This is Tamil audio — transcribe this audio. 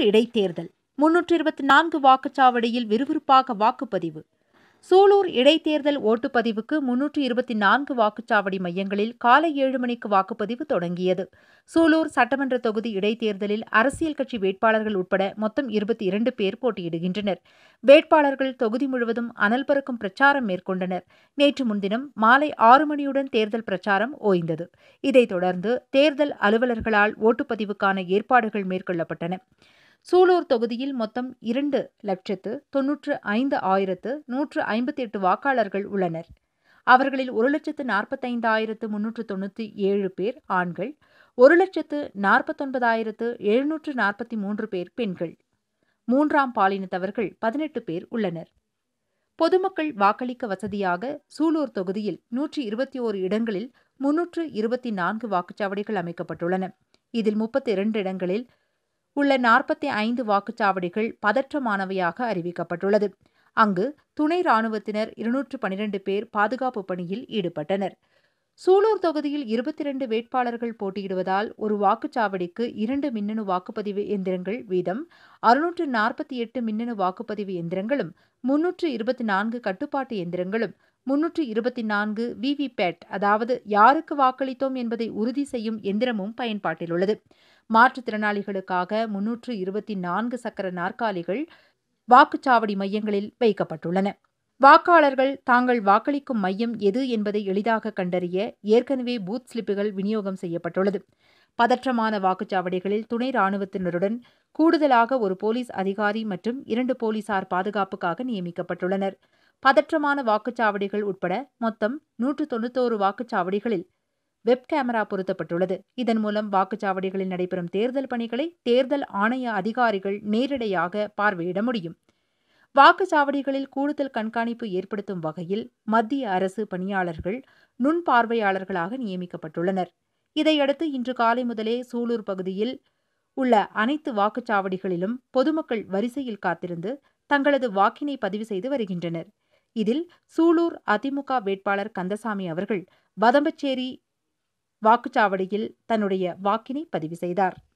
சூலூர் இடைத்தேர்தல் முன்னூற்று இருபத்தி நான்கு வாக்குச்சாவடியில் விறுவிறுப்பாக வாக்குப்பதிவு சூலூர் இடைத்தேர்தல் ஓட்டுப்பதிவுக்கு முன்னூற்று இருபத்தி நான்கு வாக்குச்சாவடி மையங்களில் காலை ஏழு மணிக்கு வாக்குப்பதிவு தொடங்கியது சூலூர் சட்டமன்ற தொகுதி இடைத்தேர்தலில் அரசியல் கட்சி வேட்பாளர்கள் உட்பட மொத்தம் இருபத்தி இரண்டு பேர் போட்டியிடுகின்றனர் வேட்பாளர்கள் தொகுதி முழுவதும் அனல் பறக்கும் பிரச்சாரம் மேற்கொண்டனர் நேற்று முன்தினம் மாலை ஆறு மணியுடன் தேர்தல் பிரச்சாரம் ஓய்ந்தது இதைத் தொடர்ந்து தேர்தல் அலுவலர்களால் ஓட்டுப்பதிவுக்கான ஏற்பாடுகள் மேற்கொள்ளப்பட்டன சூலூர் தொகுதியில் மொத்தம் இரண்டு லட்சத்து தொன்னூற்று ஐந்து ஆயிரத்து நூற்று ஐம்பத்தி எட்டு வாக்காளர்கள் உள்ளனர் அவர்களில் ஒரு லட்சத்து நாற்பத்தைந்தாயிரத்து முன்னூற்று தொண்ணூற்றி ஏழு பேர் ஆண்கள் ஒரு லட்சத்து நாற்பத்தொன்பதாயிரத்து எழுநூற்று நாற்பத்தி மூன்று பேர் பெண்கள் மூன்றாம் பாலினத்தவர்கள் பதினெட்டு பேர் உள்ளனர் பொதுமக்கள் வாக்களிக்க வசதியாக சூலூர் தொகுதியில் நூற்றி இருபத்தி ஓரு இடங்களில் முன்னூற்று இருபத்தி நான்கு வாக்குச்சாவடிகள் அமைக்கப்பட்டுள்ளன இதில் முப்பத்தி இரண்டு இடங்களில் உள்ள நாற்பத்தி ஐந்து வாக்குச்சாவடிகள் பதற்றமானவையாக அறிவிக்கப்பட்டுள்ளது அங்கு துணை ராணுவத்தினர் இருநூற்று பனிரெண்டு பேர் பாதுகாப்பு பணியில் ஈடுபட்டனர் சூலூர் தொகுதியில் இருபத்தி இரண்டு வேட்பாளர்கள் போட்டியிடுவதால் ஒரு வாக்குச்சாவடிக்கு இரண்டு மின்னணு வாக்குப்பதிவு எந்திரங்கள் வீதம் அறுநூற்று நாற்பத்தி எட்டு மின்னணு வாக்குப்பதிவு எந்திரங்களும் முன்னூற்று இருபத்தி நான்கு கட்டுப்பாட்டு எந்திரங்களும் முன்னூற்று இருபத்தி நான்கு விவிபேட் அதாவது யாருக்கு வாக்களித்தோம் என்பதை உறுதி செய்யும் எந்திரமும் பயன்பாட்டில் உள்ளது மாற்றுத்திறனாளிகளுக்காக முன்னூற்று இருபத்தி நான்கு சக்கர நாற்காலிகள் வாக்குச்சாவடி மையங்களில் வைக்கப்பட்டுள்ளன வாக்காளர்கள் தாங்கள் வாக்களிக்கும் மையம் எது என்பதை எளிதாக கண்டறிய ஏற்கனவே பூத் ஸ்லிப்புகள் விநியோகம் செய்யப்பட்டுள்ளது பதற்றமான வாக்குச்சாவடிகளில் துணை ராணுவத்தினருடன் கூடுதலாக ஒரு போலீஸ் அதிகாரி மற்றும் இரண்டு போலீசார் பாதுகாப்புக்காக நியமிக்கப்பட்டுள்ளனர் பதற்றமான வாக்குச்சாவடிகள் உட்பட மொத்தம் நூற்று தொண்ணூத்தோரு வாக்குச்சாவடிகளில் வெப் கேமரா பொருத்தப்பட்டுள்ளது இதன் மூலம் வாக்குச்சாவடிகளில் நடைபெறும் தேர்தல் பணிகளை தேர்தல் ஆணைய அதிகாரிகள் நேரிடையாக பார்வையிட முடியும் வாக்குச்சாவடிகளில் கூடுதல் கண்காணிப்பு ஏற்படுத்தும் வகையில் மத்திய அரசு பணியாளர்கள் நுண் பார்வையாளர்களாக நியமிக்கப்பட்டுள்ளனர் இதையடுத்து இன்று காலை முதலே சூலூர் பகுதியில் உள்ள அனைத்து வாக்குச்சாவடிகளிலும் பொதுமக்கள் வரிசையில் காத்திருந்து தங்களது வாக்கினை பதிவு செய்து வருகின்றனர் இதில் சூலூர் அதிமுக வேட்பாளர் கந்தசாமி அவர்கள் வதம்பச்சேரி வாக்குச்சாவடியில் தன்னுடைய வாக்கினை பதிவு செய்தார்